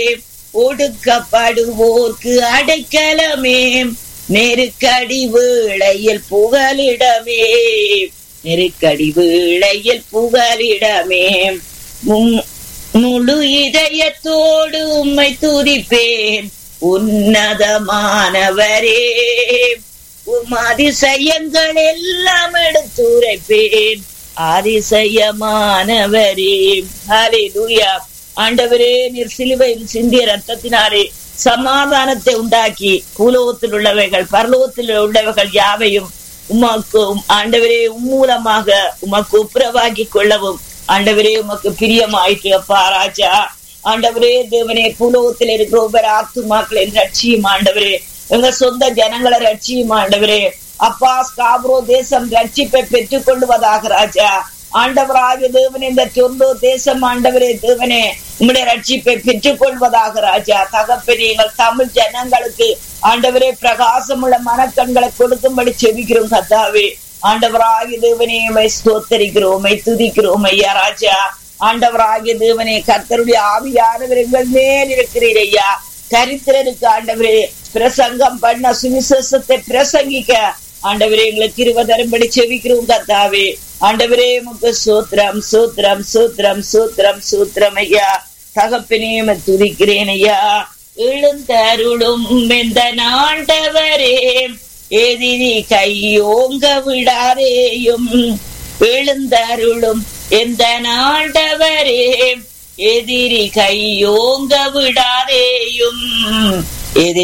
ஒடுக்கப்படுவோர்க்கு அடைக்கலமே நெருக்கடி வேளையில் புகலிடமே நெருக்கடி வேளையில் புகலிடமே மும்- முழு இதயத்தோடு உம்மை துதிப்பேன் உன்னதமானவரே உம் அதிசயங்கள் எல்லாம் எடுத்துரைப்பேன் அதிசயமானவரே ஹalleluya ஆண்டவரே நீர் சிலுவையில் சிந்திய ரத்தத்தினாலே சமாதானத்தை உண்டாக்கி பூலோகத்தில் உள்ளவைகள் பரலோகத்தில் உள்ளவைகள் யாவையும் உமக்கு ஆண்டவரே உம்மூலமாக உமக்கு உப்புரவாக்கி கொள்ளவும் ஆண்டவரே உமக்கு பிரியமாயிட்டு அப்பா ராஜா ஆண்டவரே தேவனே பூலோகத்தில் இருக்கிற ஒவ்வொரு ஆத்துமாக்களை ரட்சியும் ஆண்டவரே எங்க சொந்த ஜனங்களை ரட்சியும் ஆண்டவரே அப்பா ஸ்காப்ரோ தேசம் ரட்சிப்பை பெற்றுக் கொள்வதாக ராஜா ஆண்டவராகிய தேவனே இந்த தொண்டோ தேசம் ஆண்டவரே தேவனே உம்முடைய ரட்சிப்பை பெற்றுக் கொள்வதாக ராஜா தகப்பனே எங்கள் தமிழ் ஜனங்களுக்கு ஆண்டவரே பிரகாசமுள்ள மனக்கண்களை கொடுக்கும்படி செபிக்கிறோம் கத்தாவே ஆண்டவராகிய தேவனே உம்மை ஸ்தோத்தரிக்கிறோம் உம்மை துதிக்கிறோம் ஐயா ராஜா ஆண்டவராகிய தேவனே கர்த்தருடைய ஆவியானவர் எங்கள் மேல் இருக்கிறீர் ஐயா தரித்திரருக்கு ஆண்டவரே பிரசங்கம் பண்ண சுவிசேஷத்தை பிரசங்கிக்க ஆண்டவரே எங்களுக்கு இருவ தரும்படி செவிக்கிறோம் கர்த்தாவே ஆண்டவரே முக்கு சூத்திரம் சூத்திரம் சூத்திரம் சூத்திரம் சூத்திரம் ஐயா தகப்பினே உம்மை துதிக்கிறேன் ஐயா எழுந்தருளும் எந்த நாண்டவரே எதிரி கையோங்க விடாதேயும் எழுந்தருளும் எந்த நாண்டவரே எதிரி கையோங்க விடாதேயும் எதிரி